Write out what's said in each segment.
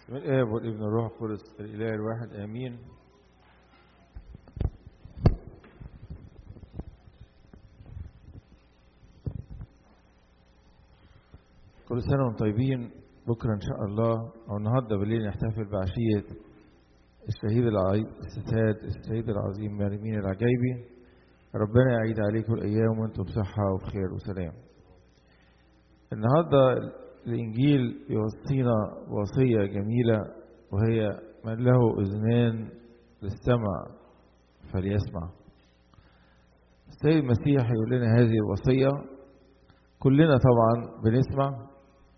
من الآب والابن والروح القدس الإله الواحد آمين كل سنة وانتم طيبين بكرة إن شاء الله أو النهاردة بالليل نحتفل بعشية الشهيد العظيم الستاد الشهيد العظيم مريمين العجيبي ربنا يعيد عليكم الأيام وأنتم بصحة وبخير وسلام النهاردة الإنجيل يوصينا وصية جميلة وهي من له أذنان للسمع فليسمع السيد المسيح يقول لنا هذه الوصية كلنا طبعا بنسمع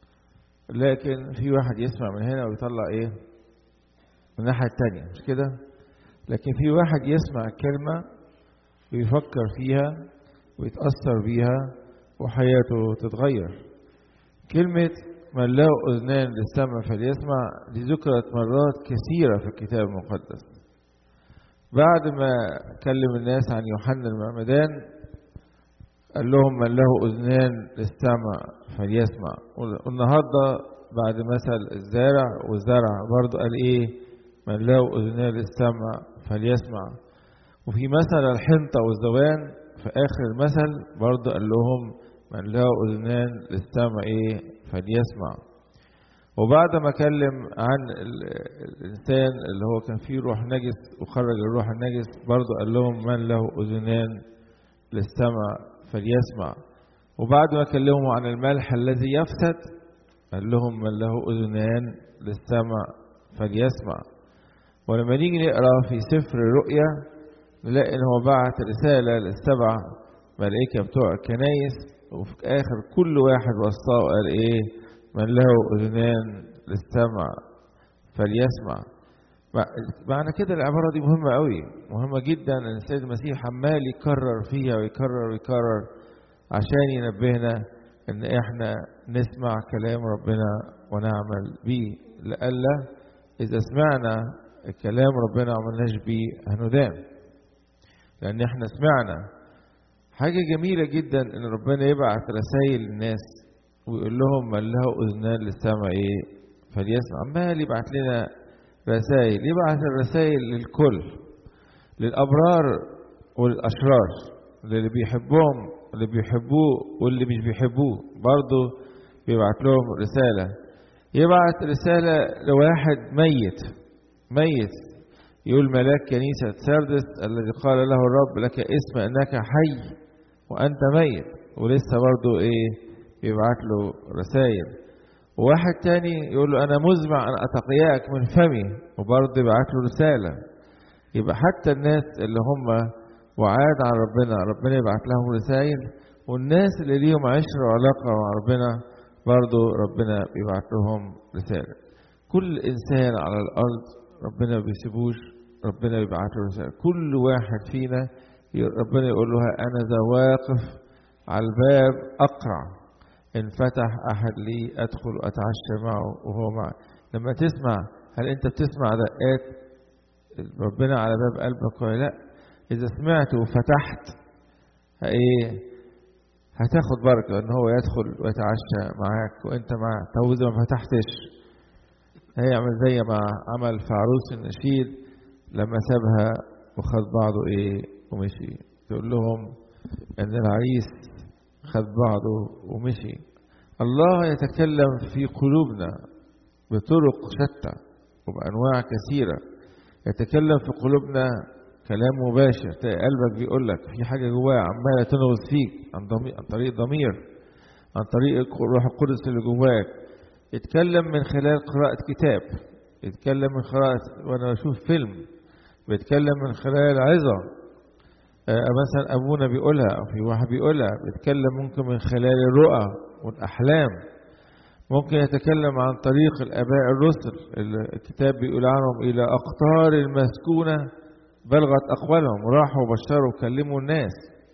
لكن في واحد يسمع من هنا ويطلع ايه من الناحية التانية مش كده لكن في واحد يسمع الكلمة ويفكر فيها ويتأثر بيها وحياته تتغير كلمة من له أذنان للسمع فليسمع دي ذكرت مرات كثيرة في الكتاب المقدس بعد ما كلم الناس عن يوحنا المعمدان قال لهم من له أذنان للسمع فليسمع والنهاردة بعد مثل الزارع والزرع برضه قال إيه من له أذنان للسمع فليسمع وفي مثل الحنطة والزوان في آخر المثل برضه قال لهم من له أذنان للسمع إيه فليسمع وبعد ما كلم عن الإنسان اللي هو كان فيه روح نجس وخرج الروح النجس برضه قال لهم من له أذنان للسمع فليسمع وبعد ما كلموا عن الملح الذي يفسد قال لهم من له أذنان للسمع فليسمع ولما نيجي نقرا في سفر الرؤيا نلاقي ان هو بعت رسالة للسبع ملائكة بتوع الكنايس وفي آخر كل واحد وصاه قال إيه من له أذنان للسمع فليسمع معنى كده العبارة دي مهمة قوي مهمة جدا ان السيد المسيح عمال يكرر فيها ويكرر ويكرر عشان ينبهنا ان احنا نسمع كلام ربنا ونعمل بيه لألا اذا سمعنا كلام ربنا وعملناش بيه هندام لان احنا سمعنا حاجة جميلة جدا ان ربنا يبعت رسائل للناس ويقول لهم من له اذنان للسمع ايه فليسمع عمال يبعت لنا رسائل يبعث الرسائل للكل للأبرار والأشرار للي بيحبهم واللي بيحبوه واللي مش بيحبوه برضه بيبعت لهم رسالة يبعت رسالة لواحد ميت ميت يقول ملاك كنيسة سردس الذي قال له الرب لك اسم أنك حي وأنت ميت ولسه برضه إيه بيبعت له رسائل وواحد تاني يقول له أنا مزمع أن أتقياك من فمي وبرضه يبعت له رسالة يبقى حتى الناس اللي هم وعاد عن ربنا ربنا يبعت لهم رسائل والناس اللي ليهم عشرة وعلاقة مع ربنا برضه ربنا بيبعت لهم رسالة كل إنسان على الأرض ربنا ما بيسيبوش ربنا بيبعت له رسالة كل واحد فينا ربنا يقول له أنا ذا واقف على الباب أقرع إن فتح أحد لي أدخل وأتعشى معه وهو معي لما تسمع هل أنت بتسمع دقات ربنا على باب قلبك ولا لا إذا سمعت وفتحت إيه هتاخد بركة إن هو يدخل ويتعشى معاك وأنت معاه طب إذا ما فتحتش هيعمل زي ما عمل في عروس النشيد لما سابها وخد بعضه إيه ومشي تقول لهم إن العريس خد بعضه ومشي الله يتكلم في قلوبنا بطرق شتى وبأنواع كثيرة يتكلم في قلوبنا كلام مباشر تلاقي قلبك بيقول لك في حاجة جواه عمالة تنغص فيك عن, ضمير عن طريق ضمير عن طريق الروح القدس اللي جواك يتكلم من خلال قراءة كتاب يتكلم من قراءة وأنا بشوف فيلم بيتكلم من خلال عظة مثلا ابونا بيقولها او في واحد بيقولها بيتكلم ممكن من خلال الرؤى والاحلام ممكن يتكلم عن طريق الاباء الرسل الكتاب بيقول عنهم الى اقطار المسكونه بلغت اقوالهم راحوا وبشروا وكلموا الناس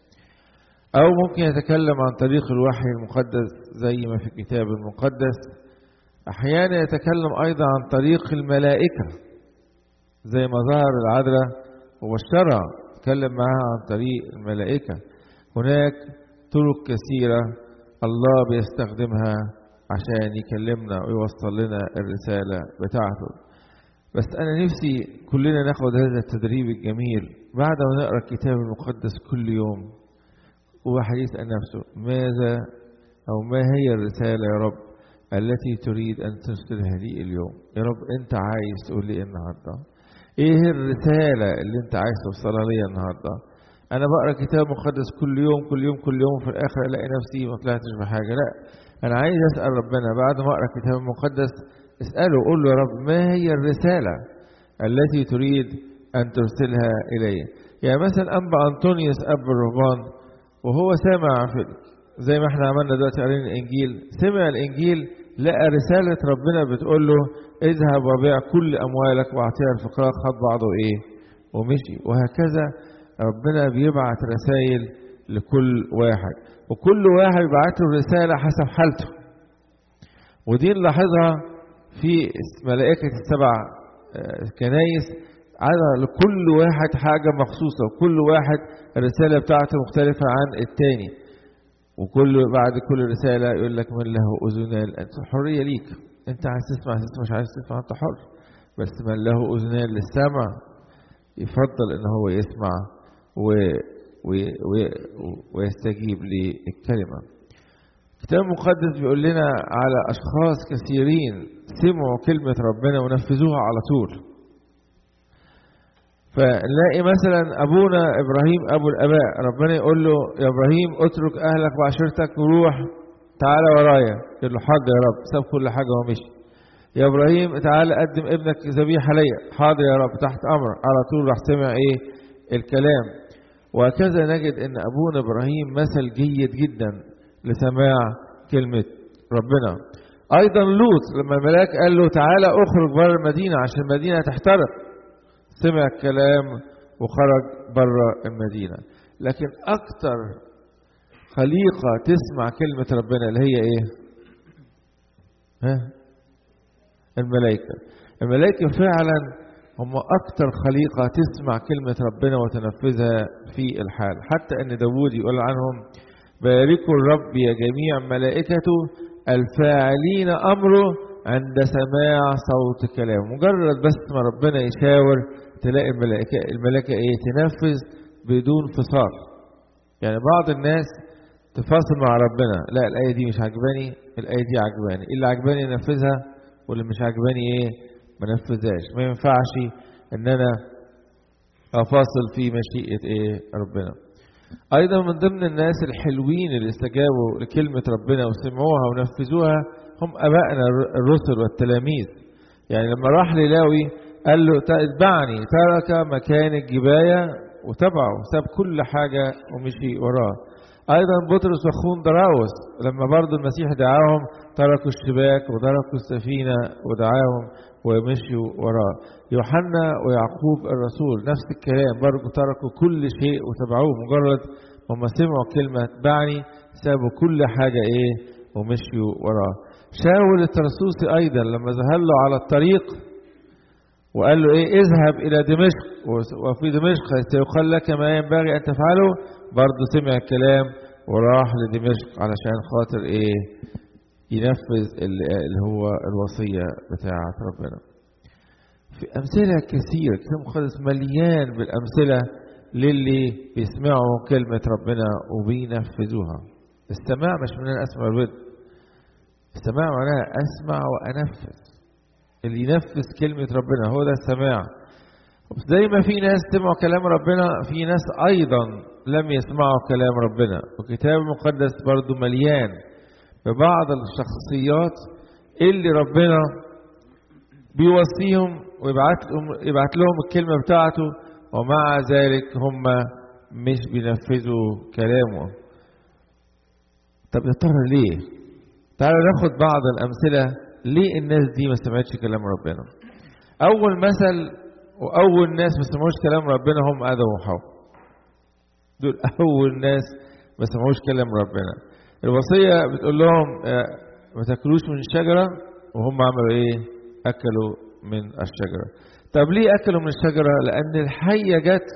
او ممكن يتكلم عن طريق الوحي المقدس زي ما في الكتاب المقدس احيانا يتكلم ايضا عن طريق الملائكه زي ما ظهر العذراء وبشرها اتكلم معها عن طريق الملائكة هناك طرق كثيرة الله بيستخدمها عشان يكلمنا ويوصل لنا الرسالة بتاعته بس أنا نفسي كلنا ناخد هذا التدريب الجميل بعد ما نقرأ الكتاب المقدس كل يوم وواحد يسأل نفسه ماذا أو ما هي الرسالة يا رب التي تريد أن ترسلها لي اليوم يا رب أنت عايز تقول لي النهاردة إيه الرسالة اللي أنت عايز توصلها لي النهاردة أنا بقرأ كتاب مقدس كل يوم كل يوم كل يوم في الآخر ألاقي نفسي ما طلعتش بحاجة لا أنا عايز أسأل ربنا بعد ما أقرأ الكتاب المقدس اسأله قول له يا رب ما هي الرسالة التي تريد أن ترسلها إلي يعني مثلا أنبا أنطونيوس أب الرهبان وهو سامع في زي ما احنا عملنا دلوقتي قارين الإنجيل سمع الإنجيل لقى رسالة ربنا بتقول له اذهب وبيع كل أموالك واعطيها الفقراء خد بعضه إيه ومشي وهكذا ربنا بيبعت رسائل لكل واحد وكل واحد بيبعت له رسالة حسب حالته ودي نلاحظها في ملائكة السبع كنايس على لكل واحد حاجة مخصوصة وكل واحد الرسالة بتاعته مختلفة عن التاني وكل بعد كل رسالة يقول لك من له أذنان أنت حرية ليك أنت عايز تسمع تسمع مش عايز تسمع أنت حر بس من له أذنان للسمع يفضل إن هو يسمع و و و ويستجيب للكلمة الكتاب المقدس بيقول لنا على أشخاص كثيرين سمعوا كلمة ربنا ونفذوها على طول فنلاقي مثلا أبونا إبراهيم أبو الآباء ربنا يقول له يا إبراهيم اترك أهلك وعشيرتك وروح تعالى ورايا يقول له حاضر يا رب ساب كل حاجة ومشي يا إبراهيم تعالى قدم ابنك ذبيحة ليا حاضر يا رب تحت أمرك على طول راح سمع إيه الكلام وهكذا نجد ان ابونا ابراهيم مثل جيد جدا لسماع كلمة ربنا ايضا لوط لما الملاك قال له تعالى اخرج بره المدينة عشان المدينة تحترق سمع الكلام وخرج بره المدينة لكن اكتر خليقة تسمع كلمة ربنا اللي هي ايه ها الملائكة الملائكة فعلا هم أكتر خليقة تسمع كلمة ربنا وتنفذها في الحال حتى أن داود يقول عنهم باركوا الرب يا جميع ملائكته الفاعلين أمره عند سماع صوت كلامه مجرد بس ما ربنا يشاور تلاقي الملائكة الملائكة إيه تنفذ بدون فصال يعني بعض الناس تفاصل مع ربنا لا الآية دي مش عجباني الآية دي عجباني اللي عجباني ننفذها واللي مش عجباني إيه ما نفذهاش ما ينفعش ان انا افاصل في مشيئة ايه ربنا ايضا من ضمن الناس الحلوين اللي استجابوا لكلمة ربنا وسمعوها ونفذوها هم ابائنا الرسل والتلاميذ يعني لما راح للاوي قال له اتبعني ترك مكان الجباية وتبعه ساب كل حاجة ومشي وراه ايضا بطرس واخوه دراوس لما برضه المسيح دعاهم تركوا الشباك وتركوا السفينة ودعاهم ومشيوا وراه يوحنا ويعقوب الرسول نفس الكلام برضه تركوا كل شيء وتبعوه مجرد هم سمعوا كلمة اتبعني سابوا كل حاجة ايه ومشيوا وراه شاول الترسوسي ايضا لما ظهر له على الطريق وقال له ايه اذهب الى دمشق وفي دمشق سيقال لك ما ينبغي ان تفعله برضه سمع الكلام وراح لدمشق علشان خاطر ايه ينفذ اللي هو الوصية بتاعة ربنا في أمثلة كثيرة الكتاب المقدس مليان بالأمثلة للي بيسمعوا كلمة ربنا وبينفذوها السماع مش من أنا أسمع الود السماع معناها أسمع وأنفذ اللي ينفذ كلمة ربنا هو ده السماع زي ما في ناس سمعوا كلام ربنا في ناس أيضا لم يسمعوا كلام ربنا والكتاب المقدس برضو مليان ببعض الشخصيات اللي ربنا بيوصيهم ويبعت لهم يبعت لهم الكلمة بتاعته ومع ذلك هم مش بينفذوا كلامه طب يا ترى ليه؟ تعالوا ناخد بعض الأمثلة ليه الناس دي ما سمعتش كلام ربنا؟ أول مثل وأول ناس ما سمعوش كلام ربنا هم آدم وحواء. دول أول ناس ما سمعوش كلام ربنا. الوصية بتقول لهم ما تاكلوش من الشجرة وهم عملوا ايه؟ أكلوا من الشجرة. طب ليه أكلوا من الشجرة؟ لأن الحية جت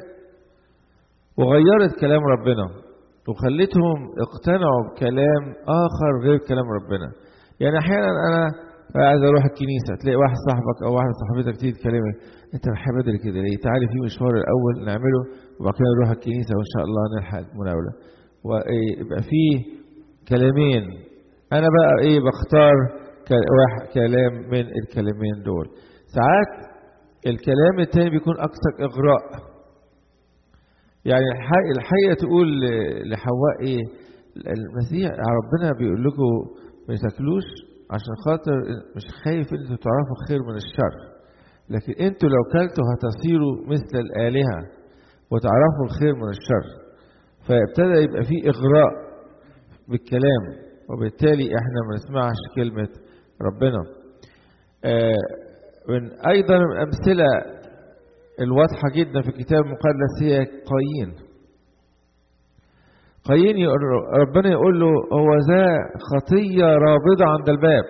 وغيرت كلام ربنا وخلتهم اقتنعوا بكلام آخر غير كلام ربنا. يعني احيانا انا عايز اروح الكنيسه تلاقي واحد صاحبك او واحده صاحبتك تيجي تكلمك انت رايح بدري كده ليه؟ تعالي في مشوار الاول نعمله وبعد كده نروح الكنيسه وان شاء الله نلحق المناوله. ويبقى في كلامين انا بقى ايه بختار واحد كلام من الكلامين دول. ساعات الكلام التاني بيكون اكثر اغراء. يعني الحقيقه تقول لحواء ايه؟ المسيح ربنا بيقول لكم ما تاكلوش عشان خاطر مش خايف انتوا تعرفوا الخير من الشر لكن انتوا لو كلتوا هتصيروا مثل الآلهة وتعرفوا الخير من الشر فابتدى يبقى في إغراء بالكلام وبالتالي احنا ما نسمعش كلمة ربنا آه من أيضا من الأمثلة الواضحة جدا في الكتاب المقدس هي قايين قايين يقول ربنا يقول له هو ذا خطية رابضة عند الباب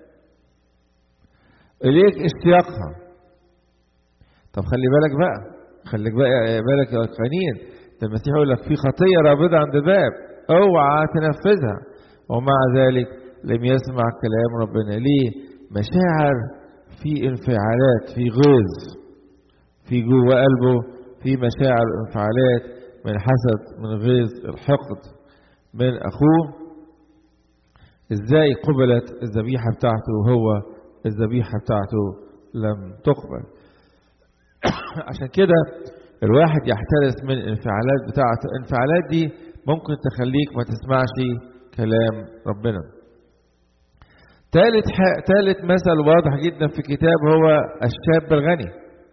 إليك اشتياقها طب خلي بالك بقى خليك بقى بالك يا قايين ده المسيح يقول لك في خطية رابضة عند الباب اوعى تنفذها ومع ذلك لم يسمع كلام ربنا ليه مشاعر في انفعالات في غيظ في جوه قلبه في مشاعر انفعالات من الحسد من غيظ الحقد من اخوه ازاي قبلت الذبيحه بتاعته وهو الذبيحه بتاعته لم تقبل عشان كده الواحد يحترس من الانفعالات بتاعته الانفعالات دي ممكن تخليك ما تسمعش كلام ربنا ثالث ثالث مثل واضح جدا في الكتاب هو الشاب الغني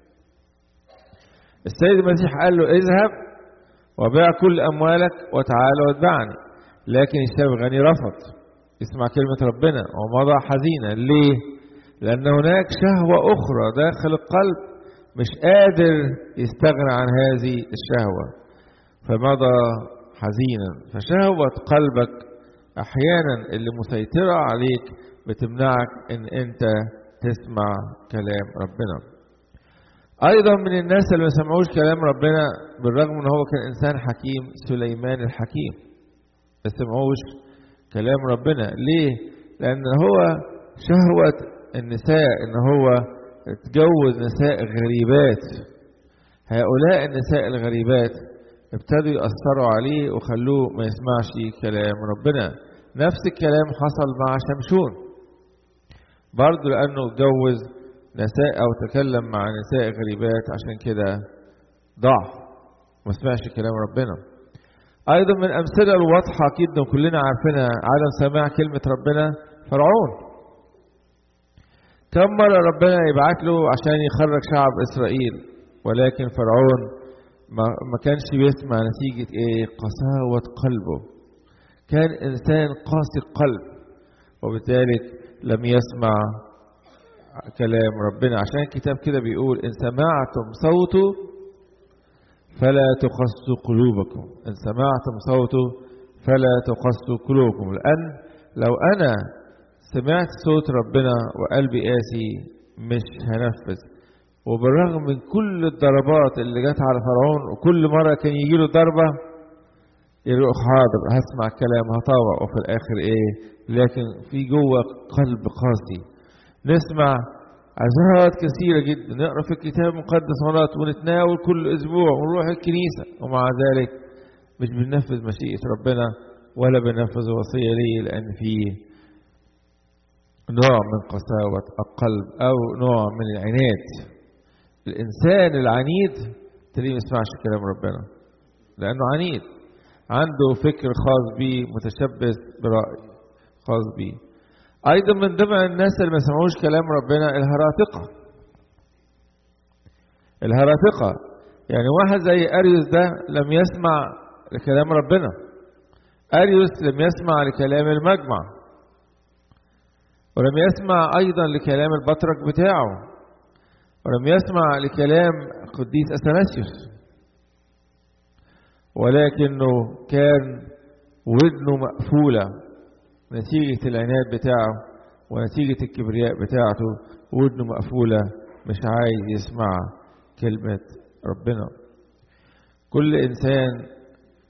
السيد المسيح قال له اذهب وبيع كل أموالك وتعالى واتبعني لكن الشاب الغني رفض يسمع كلمة ربنا ومضى حزينا ليه؟ لأن هناك شهوة أخرى داخل القلب مش قادر يستغنى عن هذه الشهوة فمضى حزينا فشهوة قلبك أحيانا اللي مسيطرة عليك بتمنعك إن أنت تسمع كلام ربنا ايضا من الناس اللي ما سمعوش كلام ربنا بالرغم ان هو كان انسان حكيم سليمان الحكيم ما سمعوش كلام ربنا ليه لان هو شهوة النساء ان هو اتجوز نساء غريبات هؤلاء النساء الغريبات ابتدوا يأثروا عليه وخلوه ما يسمعش كلام ربنا نفس الكلام حصل مع شمشون برضه لأنه اتجوز نساء أو تكلم مع نساء غريبات عشان كده ضعف ما سمعش كلام ربنا أيضا من الأمثلة الواضحة جدا كلنا عارفينها عدم سماع كلمة ربنا فرعون كم مرة ربنا يبعت له عشان يخرج شعب إسرائيل ولكن فرعون ما, ما كانش بيسمع نتيجة إيه قساوة قلبه كان إنسان قاسي القلب وبالتالي لم يسمع كلام ربنا عشان الكتاب كده بيقول إن سمعتم صوته فلا تقسوا قلوبكم إن سمعتم صوته فلا تقسوا قلوبكم لأن لو أنا سمعت صوت ربنا وقلبي قاسي مش هنفذ وبالرغم من كل الضربات اللي جت على فرعون وكل مرة كان يجي له ضربة يقول حاضر هسمع كلام هطاوع وفي الآخر إيه لكن في جوه قلب قاسي نسمع عظات كثيرة جدا نقرا في الكتاب المقدس مرات ونتناول كل أسبوع ونروح الكنيسة ومع ذلك مش بننفذ مشيئة ربنا ولا بننفذ وصية ليه لأن في نوع من قساوة القلب أو نوع من العناد الإنسان العنيد تلاقيه ما يسمعش كلام ربنا لأنه عنيد عنده فكر خاص بيه متشبث برأي خاص بيه أيضا من ضمن الناس اللي ما سمعوش كلام ربنا الهراطقة الهراطقة يعني واحد زي أريوس ده لم يسمع لكلام ربنا أريوس لم يسمع لكلام المجمع ولم يسمع أيضا لكلام البطرك بتاعه ولم يسمع لكلام قديس أثناسيوس ولكنه كان ودنه مقفولة نتيجة العناد بتاعه ونتيجة الكبرياء بتاعته ودنه مقفولة مش عايز يسمع كلمة ربنا كل إنسان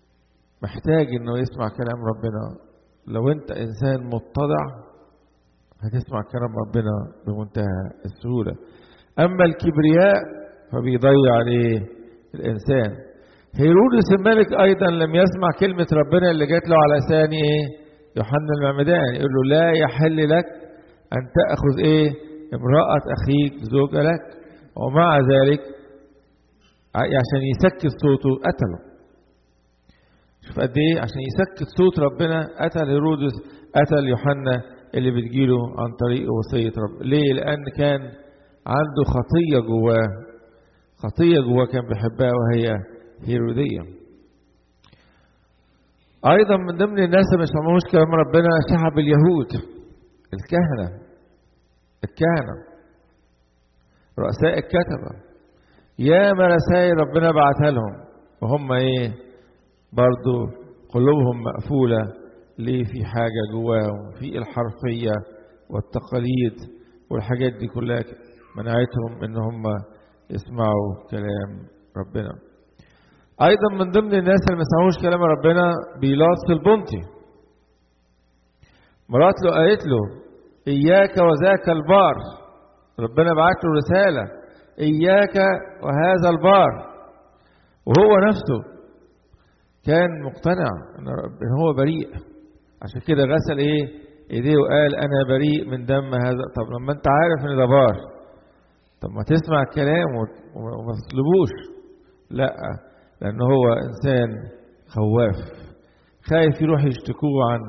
محتاج إنه يسمع كلام ربنا لو أنت إنسان متضع هتسمع كلام ربنا بمنتهى السهولة أما الكبرياء فبيضيع عليه الإنسان هيرودس الملك أيضا لم يسمع كلمة ربنا اللي جات له على لسان إيه يوحنا المعمدان يقول له لا يحل لك أن تأخذ إيه امرأة أخيك زوجة لك ومع ذلك عشان يسكت صوته قتله شوف قد ايه عشان يسكت صوت ربنا قتل هيرودس قتل يوحنا اللي بتجيله عن طريق وصية رب ليه لأن كان عنده خطية جواه خطية جواه كان بيحبها وهي هيرودية أيضا من ضمن الناس اللي ما سمعوش كلام ربنا شعب اليهود الكهنة الكهنة رؤساء الكتبة ياما رسائل ربنا بعتها لهم وهم ايه برضو قلوبهم مقفولة ليه في حاجة جواهم في الحرفية والتقاليد والحاجات دي كلها منعتهم ان هم يسمعوا كلام ربنا ايضا من ضمن الناس اللي ما سمعوش كلام ربنا بيلاطس البنطي مرات له قالت له اياك وذاك البار ربنا بعت له رساله اياك وهذا البار وهو نفسه كان مقتنع ان هو بريء عشان كده غسل ايه ايديه وقال انا بريء من دم هذا طب لما انت عارف ان ده بار طب ما تسمع الكلام وما تطلبوش لا لان هو انسان خواف خايف يروح يشتكوه عن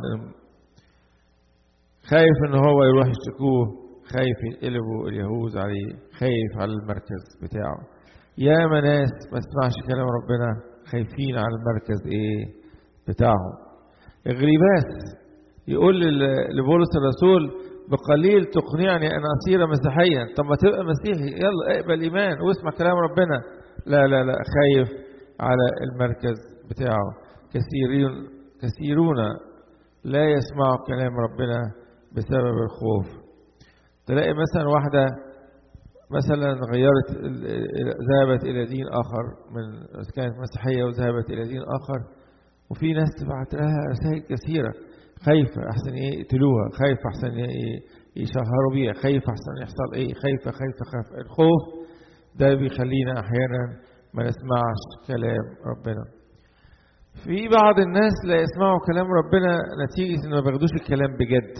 خايف ان هو يروح يشتكوه خايف يقلبوا اليهوذ عليه خايف على المركز بتاعه يا ناس ما تسمعش كلام ربنا خايفين على المركز ايه بتاعهم اغريباس يقول لبولس الرسول بقليل تقنعني ان اصير مسيحيا طب ما تبقى مسيحي يلا اقبل ايمان واسمع كلام ربنا لا لا لا خايف على المركز بتاعه كثيرين كثيرون لا يسمعوا كلام ربنا بسبب الخوف تلاقي مثلا واحده مثلا غيرت ذهبت الى دين اخر من كانت مسيحيه وذهبت الى دين اخر وفي ناس تبعت لها رسائل كثيره خايفه احسن ايه يقتلوها خايفه احسن ايه يشهروا بيها خايفه احسن يحصل ايه خايفه خايفه خايفه الخوف ده بيخلينا احيانا ما نسمعش كلام ربنا في بعض الناس لا يسمعوا كلام ربنا نتيجة انه ما بياخدوش الكلام بجد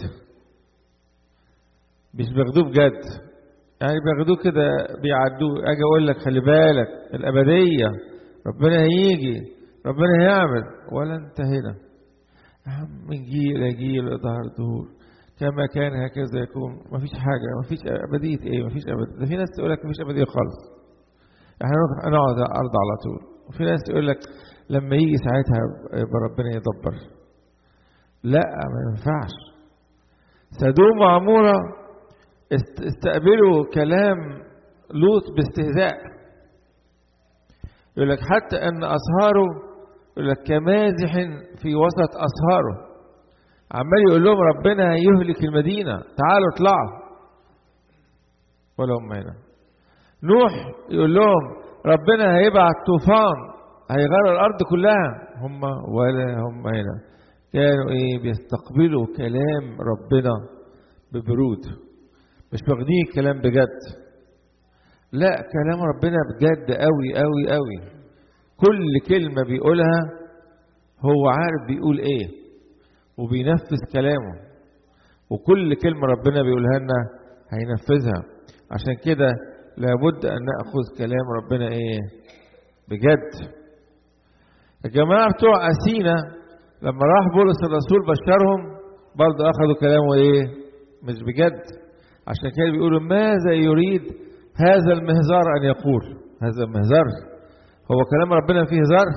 مش بياخدوه بجد يعني بياخدوه كده بيعدوه اجي اقول لك خلي بالك الابدية ربنا هيجي ربنا هيعمل ولا انت هنا يا عم من جيل لجيل ظهر دهور كما كان هكذا يكون مفيش حاجة مفيش أبدية إيه مفيش أبدية ده في ناس تقول لك مفيش أبدية خالص احنا نقعد على الأرض على طول وفي ناس تقول لك لما يجي ساعتها يبقى ربنا يدبر لا ما ينفعش سدوم وعمورة استقبلوا كلام لوط باستهزاء يقول لك حتى ان اسهاره يقول لك كمازح في وسط اسهاره عمال يقول لهم ربنا هيهلك المدينه تعالوا اطلعوا ولا هم هنا نوح يقول لهم ربنا هيبعت طوفان هيغير الارض كلها هم ولا هم هنا كانوا ايه بيستقبلوا كلام ربنا ببرود مش واخدين الكلام بجد لا كلام ربنا بجد قوي قوي قوي كل كلمه بيقولها هو عارف بيقول ايه وبينفذ كلامه وكل كلمه ربنا بيقولها لنا هينفذها عشان كده لابد ان ناخذ كلام ربنا ايه بجد الجماعه بتوع اثينا لما راح بولس الرسول بشرهم برضه اخذوا كلامه ايه مش بجد عشان كده بيقولوا ماذا يريد هذا المهزار ان يقول هذا المهزار هو كلام ربنا فيه هزار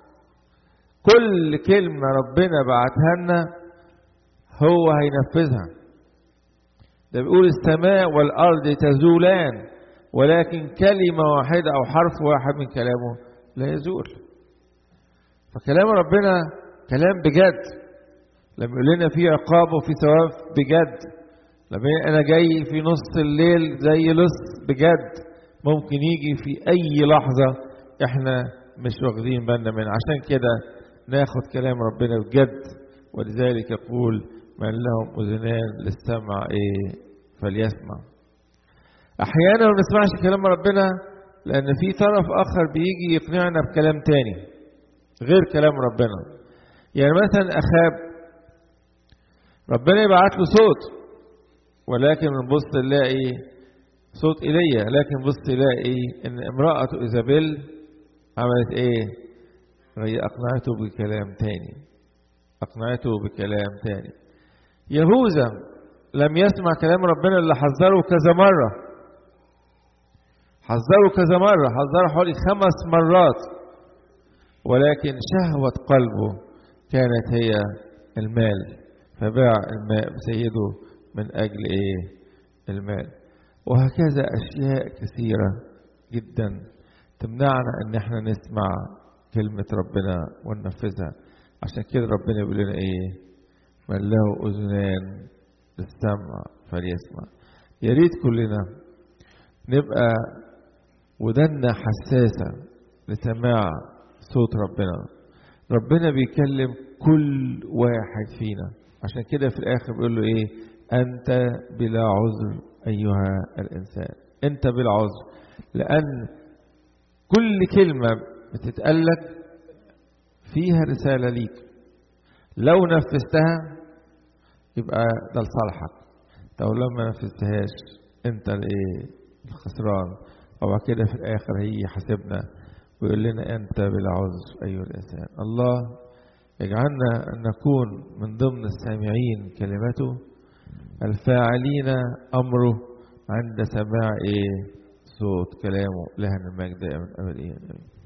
كل كلمة ربنا بعتها لنا هو هينفذها ده بيقول السماء والأرض تزولان ولكن كلمة واحدة أو حرف واحد من كلامه لا يزول فكلام ربنا كلام بجد لما يقول لنا في عقاب وفي ثواب بجد لما انا جاي في نص الليل زي لص بجد ممكن يجي في اي لحظه احنا مش واخدين بالنا منها عشان كده ناخد كلام ربنا بجد ولذلك يقول من لهم أذنان للسمع إيه فليسمع أحيانا ما بنسمعش كلام ربنا لأن في طرف آخر بيجي يقنعنا بكلام تاني غير كلام ربنا يعني مثلا أخاب ربنا يبعت له صوت ولكن بنبص نلاقي صوت ايليا لكن بص تلاقي ان امرأة ايزابيل عملت ايه؟ هي اقنعته بكلام تاني اقنعته بكلام تاني يهوذا لم يسمع كلام ربنا اللي حذره كذا مرة حذره كذا مرة حذره حوالي خمس مرات ولكن شهوة قلبه كانت هي المال فباع الماء بسيده من أجل إيه المال وهكذا أشياء كثيرة جدا تمنعنا أن احنا نسمع كلمة ربنا وننفذها عشان كده ربنا يقول لنا إيه من له أذنان للسمع فليسمع يا ريت كلنا نبقى ودنا حساسة لسماع صوت ربنا ربنا بيكلم كل واحد فينا عشان كده في الآخر بيقول له إيه أنت بلا عذر أيها الإنسان أنت بلا عذر لأن كل كلمة بتتقالك فيها رسالة ليك لو نفذتها يبقى ده لصالحك طب لو ما نفذتهاش أنت الإيه الخسران وبعد كده في الآخر هي حاسبنا ويقول لنا أنت بلا عذر أيها الإنسان الله يجعلنا أن نكون من ضمن السامعين كلمته الفاعلين أمره عند سماع إيه صوت كلامه لها المجد من أبد إيه